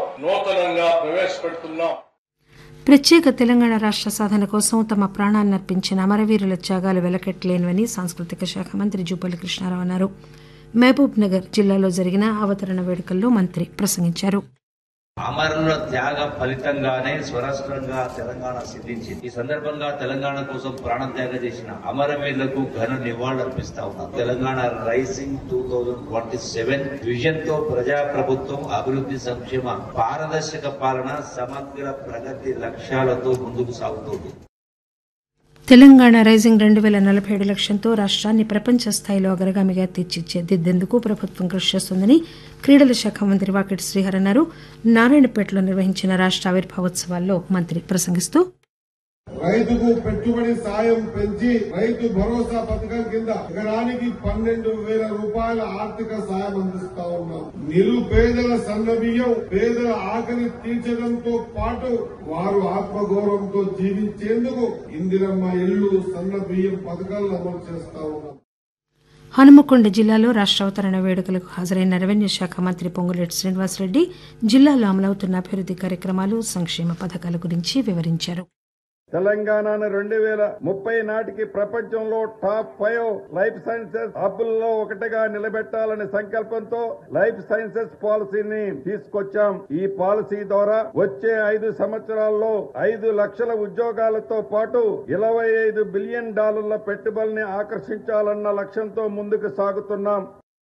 నూతనంగా ప్రవేశపెడుతున్నాం ప్రత్యేక తెలంగాణ రాష్ట్ర సాధన కోసం తమ ప్రాణాలనర్పించిన అమరవీరుల త్యాగాలు వెలకెట్టలేనివని సాంస్కృతిక శాఖ మంత్రి జూపల్లి కృష్ణారావు అన్నారు మహబూబ్ నగర్ జిల్లాలో జరిగిన అవతరణ వేడుకల్లో మంత్రి ప్రసంగించారు అమరుల త్యాగ ఫలితంగానే స్వరాష్ట్రంగా తెలంగాణ సిద్ధించింది ఈ సందర్భంగా తెలంగాణ కోసం ప్రాణ త్యాగం చేసిన అమరవీరులకు ఘన నివాళులు అర్పిస్తా ఉన్నాం Telangana rising two thousand twenty seven vision తో ప్రజా ప్రభుత్వం అభివృద్ధి సంక్షేమ పారదర్శక పాలన సమగ్ర ప్రగతి లక్ష్యాలతో ముందుకు సాగుతోంది తెలంగాణ రైజింగ్ రెండు వేల నలభై ఏడు లక్ష్యంతో రాష్ట్రాన్ని ప్రపంచ స్థాయిలో అగ్రగామిగా తీర్చిదిద్దేందుకు ప్రభుత్వం కృషి చేస్తోందని క్రీడల శాఖ మంత్రి వాకిటి శ్రీహర్ అన్నారు నారాయణపేటలో నిర్వహించిన రాష్ట్ర ఆవిర్భావోత్సవాల్లో మంత్రి ప్రసంగిస్తూ రైతుకు పెట్టుబడి సాయం పెంచి రైతు భరోసా పథకం కింద ఎకరానికి పన్నెండు వేల రూపాయల ఆర్థిక సాయం అందిస్తా ఉన్నాం నిరుపేదల సన్నబియ్యం పేదల ఆకలి తీర్చడంతో పాటు వారు ఆత్మగౌరవంతో జీవించేందుకు ఇందిరమ్మ ఇల్లు సన్న బియ్యం పథకాలను అమలు చేస్తా ఉన్నాం హనుమకొండ జిల్లాలో రాష్ట్ర అవతరణ వేడుకలకు హాజరైన రెవెన్యూ శాఖ మంత్రి పొంగులేటి శ్రీనివాసరెడ్డి జిల్లాలో అమలవుతున్న అభివృద్ది కార్యక్రమాలు సంక్షేమ పథకాల గురించి వివరించారు తెలంగాణను రెండు వేల ముప్పై నాటికి ప్రపంచంలో టాప్ ఫైవ్ లైఫ్ సైన్సెస్ హబ్బుల్లో ఒకటిగా నిలబెట్టాలనే సంకల్పంతో లైఫ్ సైన్సెస్ పాలసీని తీసుకొచ్చాం ఈ పాలసీ ద్వారా వచ్చే ఐదు సంవత్సరాల్లో ఐదు లక్షల ఉద్యోగాలతో పాటు ఇరవై ఐదు బిలియన్ డాలర్ల పెట్టుబడిని ఆకర్షించాలన్న లక్ష్యంతో ముందుకు సాగుతున్నాం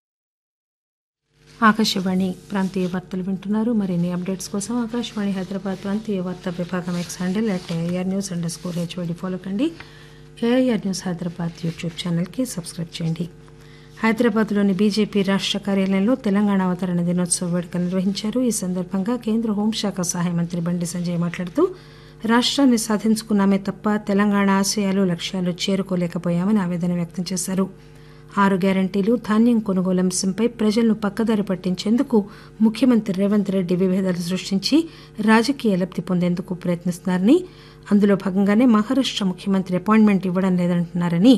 ఆకాశవాణి ప్రాంతీయ వార్తలు వింటున్నారు మరిన్ని అప్డేట్స్ కోసం ఆకాశవాణి హైదరాబాద్ ప్రాంతీయ వార్తా విభాగం X handle at AR news underscore HYD follow కండి ఏఐఆర్ న్యూస్ హైదరాబాద్ యూట్యూబ్ ఛానల్కి సబ్స్క్రైబ్ చేయండి హైదరాబాద్లోని బీజేపీ రాష్ట్ర కార్యాలయంలో తెలంగాణ అవతరణ దినోత్సవ వేడుకలు నిర్వహించారు ఈ సందర్భంగా కేంద్ర హోంశాఖ సహాయ మంత్రి బండి సంజయ్ మాట్లాడుతూ రాష్ట్రాన్ని సాధించుకున్నామే తప్ప తెలంగాణ ఆశయాలు లక్ష్యాలు చేరుకోలేకపోయామని ఆవేదన వ్యక్తం చేశారు ఆరు గ్యారంటీలు ధాన్యం కొనుగోలు అంశంపై ప్రజలను పక్కదారి పట్టించేందుకు ముఖ్యమంత్రి రేవంత్ రెడ్డి విభేదాలు సృష్టించి రాజకీయ లబ్ది పొందేందుకు ప్రయత్నిస్తున్నారని అందులో భాగంగానే మహారాష్ట ముఖ్యమంత్రి అపాయింట్మెంట్ ఇవ్వడం లేదంటున్నారని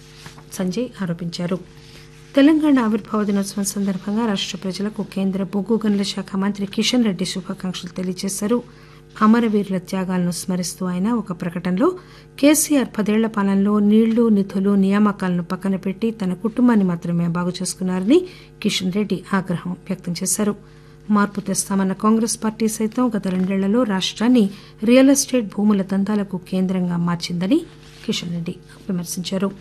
సంజయ్ ఆరోపించారు తెలంగాణ ఆవిర్భావ దినోత్సవం సందర్భంగా రాష్ట ప్రజలకు కేంద్ర బొగ్గు గనుల శాఖ మంత్రి కిషన్ రెడ్డి శుభాకాంక్షలు తెలియజేశారు అమరవీరుల త్యాగాలను స్మరిస్తూ ఆయన ఒక ప్రకటనలో కేసీఆర్ పదేళ్ల పాలనలో నీళ్లు నిధులు నియామకాలను పక్కన పెట్టి తన కుటుంబాన్ని మాత్రమే బాగు చేసుకున్నారని కిషన్ రెడ్డి ఆగ్రహం వ్యక్తం చేశారు మార్పు తెస్తామన్న కాంగ్రెస్ పార్టీ సైతం గత రెండేళ్లలో రాష్ట్రాన్ని రియల్ ఎస్టేట్ భూముల దందాలకు కేంద్రంగా మార్చిందని కిషన్ రెడ్డి విమర్శించారు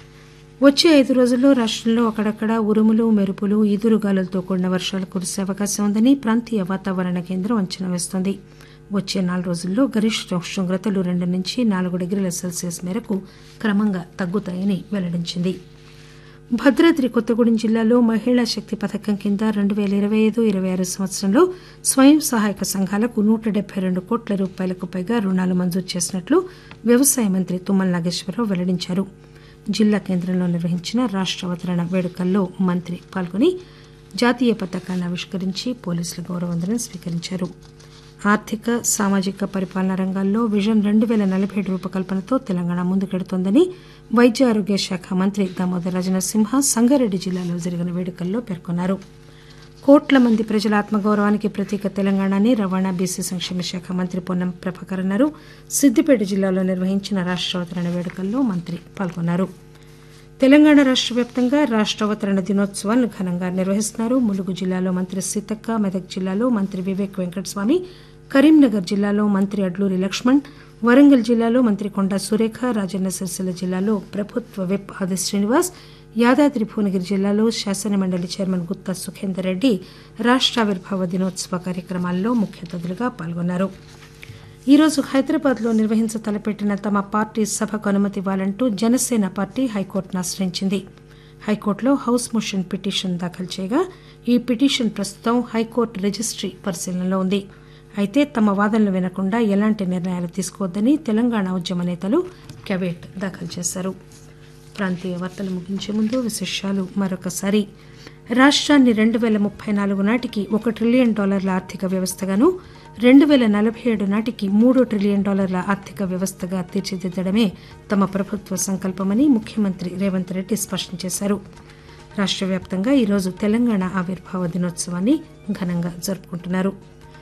వచ్చే ఐదు రోజుల్లో రాష్టంలో అక్కడక్కడ ఉరుములు మెరుపులు ఈదురుగాలులతో కూడిన వర్షాలు కురిసే అవకాశం ఉందని ప్రాంతీయ వాతావరణ కేంద్రం అంచనా వేస్తోంది వచ్చే నాలుగు రోజుల్లో గరిష్ట ఉష్ణోగ్రతలు రెండు నుంచి నాలుగు డిగ్రీల సెల్సియస్ మేరకు క్రమంగా తగ్గుతాయని వెల్లడించింది భద్రాద్రి కొత్తగూడెం జిల్లాలో మహిళా శక్తి పథకం కింద రెండు పేల ఇరవై ఐదు ఇరవై ఆరు సంవత్సరంలో స్వయం సహాయక సంఘాలకు నూట డెబ్బై రెండు కోట్ల రూపాయలకు పైగా రుణాలు మంజూరు చేసినట్లు వ్యవసాయ మంత్రి తుమ్మల నాగేశ్వరరావు వెల్లడించారు జిల్లా కేంద్రంలో నిర్వహించిన రాష్ట అవతరణ వేడుకల్లో మంత్రి పాల్గొని జాతీయ పతాకాన్ని ఆవిష్కరించి పోలీసుల గౌరవందనం స్వీకరించారు ఆర్థిక సామాజిక పరిపాలన రంగాల్లో విజన్ రెండు పేల నలభై ఏడు రూపకల్పనతో తెలంగాణ ముందుకెడుతోందని వైద్య ఆరోగ్య శాఖ మంత్రి దామోదర్ రాజనరసింహ సంగారెడ్డి జిల్లాలో జరిగిన వేడుకల్లో పేర్కొన్నారు కోట్ల మంది ప్రజల ఆత్మగౌరవానికి ప్రతీక తెలంగాణని రవాణా బీసీ సంక్షేమ శాఖ మంత్రి పొన్నం ప్రభాకర్ అన్నారు సిద్దిపేట జిల్లాలో నిర్వహించిన రాష్ట్ర అవతరణ వేడుకల్లో మంత్రి పాల్గొన్నారు తెలంగాణ రాష్ట్ర వ్యాప్తంగా రాష్ట్ర అవతరణ దినోత్సవాలను ఘనంగా నిర్వహిస్తున్నారు ములుగు జిల్లాలో మంత్రి సీతక్క మెదక్ జిల్లాలో మంత్రి వివేక్ వెంకటస్వామి కరీంనగర్ జిల్లాలో మంత్రి అడ్లూరి లక్ష్మణ్ వరంగల్ జిల్లాలో మంత్రి కొండా సురేఖ రాజన్న సిరిసిల్ల జిల్లాలో ప్రభుత్వ విప్ ఆది శ్రీనివాస్ యాదాద్రి భువనగిరి జిల్లాలో శాసనమండలి చైర్మన్ గుత్తా సుఖేందర్ రెడ్డి రాష్ట్ర ఆవిర్భావ దినోత్సవ కార్యక్రమాల్లో ముఖ్య అతిథులుగా పాల్గొన్నారు ఈరోజు హైదరాబాద్లో నిర్వహించ తలపెట్టిన తమ పార్టీ సభకు అనుమతి ఇవ్వాలంటూ జనసేన పార్టీ హైకోర్టును ఆశ్రయించింది హైకోర్టులో హౌస్ మోషన్ పిటిషన్ దాఖలు చేయగా ఈ పిటిషన్ ప్రస్తుతం హైకోర్టు రిజిస్ట్రీ పరిశీలనలో ఉంది అయితే తమ వాదనలు వినకుండా ఎలాంటి నిర్ణయాలు తీసుకోవద్దని తెలంగాణ ఉద్యమ నేతలు కెవేట్ దాఖలు చేశారు ప్రాంతీయ వార్తలు ముగించే ముందు విశేషాలు మరొకసారి రాష్ట్రాన్ని రెండు వేల ముప్పై నాలుగు నాటికి ఒక ట్రిలియన్ డాలర్ల ఆర్థిక వ్యవస్థగాను రెండు వేల నలభై ఏడు నాటికి మూడు ట్రిలియన్ డాలర్ల ఆర్థిక వ్యవస్థగా తీర్చిదిద్దడమే తమ ప్రభుత్వ సంకల్పమని ముఖ్యమంత్రి రేవంత్ రెడ్డి స్పష్టం చేశారు రాష్ట్ర వ్యాప్తంగా ఈరోజు తెలంగాణ ఆవిర్భావ దినోత్సవాన్ని ఘనంగా జరుపుకుంటున్నారు